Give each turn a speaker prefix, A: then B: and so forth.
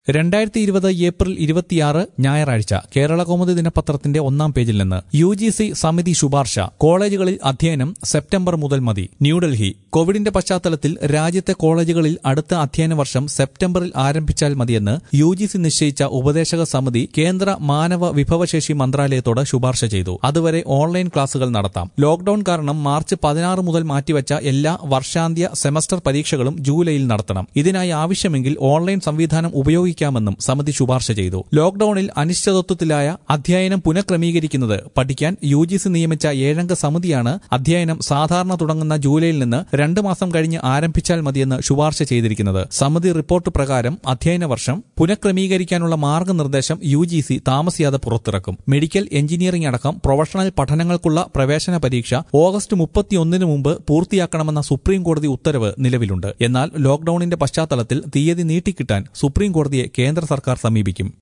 A: രണ്ടായിരത്തി ഇരുപത് ഏപ്രിൽ ഇരുപത്തിയാറ് ഞായറാഴ്ച കേരള കൗമുദി ദിനപത്രത്തിന്റെ ഒന്നാം പേജിൽ നിന്ന് യു ജി സി സമിതി ശുപാർശ കോളേജുകളിൽ അധ്യയനം സെപ്റ്റംബർ മുതൽ മതി ന്യൂഡൽഹി കോവിഡിന്റെ പശ്ചാത്തലത്തിൽ രാജ്യത്തെ കോളേജുകളിൽ അടുത്ത അധ്യയന വർഷം സെപ്റ്റംബറിൽ ആരംഭിച്ചാൽ മതിയെന്ന് യു ജി സി നിശ്ചയിച്ച ഉപദേശക സമിതി കേന്ദ്ര മാനവ വിഭവശേഷി മന്ത്രാലയത്തോട് ശുപാർശ ചെയ്തു അതുവരെ ഓൺലൈൻ ക്ലാസുകൾ നടത്താം ലോക്ഡൌൺ കാരണം മാർച്ച് പതിനാറ് മുതൽ മാറ്റിവച്ച എല്ലാ വർഷാന്ത്യ സെമസ്റ്റർ പരീക്ഷകളും ജൂലൈയിൽ നടത്തണം ഇതിനായി ആവശ്യമെങ്കിൽ ഓൺലൈൻ സംവിധാനം ഉപയോഗിക്കാമെന്നും സമിതി ശുപാർശ ചെയ്തു ലോക്ഡൌണിൽ അനിശ്ചിതത്വത്തിലായ അധ്യയനം പുനഃക്രമീകരിക്കുന്നത് പഠിക്കാൻ യു ജി സി നിയമിച്ച ഏഴംഗ സമിതിയാണ് അധ്യയനം സാധാരണ തുടങ്ങുന്ന ജൂലൈയിൽ നിന്ന് രണ്ട് മാസം കഴിഞ്ഞ് ആരംഭിച്ചാൽ മതിയെന്ന് ശുപാർശ ചെയ്തിരിക്കുന്നത് സമിതി റിപ്പോർട്ട് പ്രകാരം അധ്യയന വർഷം പുനഃക്രമീകരിക്കാനുള്ള മാർഗനിർദ്ദേശം യു ജി സി താമസിയാതെ പുറത്തിറക്കും മെഡിക്കൽ എഞ്ചിനീയറിംഗ് അടക്കം പ്രൊഫഷണൽ പഠനങ്ങൾക്കുള്ള പ്രവേശന പരീക്ഷ ഓഗസ്റ്റ് മുപ്പത്തിയൊന്നിന് മുമ്പ് പൂർത്തിയാക്കണമെന്ന സുപ്രീം കോടതി ഉത്തരവ് നിലവിലുണ്ട് എന്നാൽ ലോക്ഡൌണിന്റെ പശ്ചാത്തലത്തിൽ തീയതി നീട്ടിക്കിട്ടാൻ സുപ്രീം കോടതിയെ കേന്ദ്ര സർക്കാർ സമീപിക്കും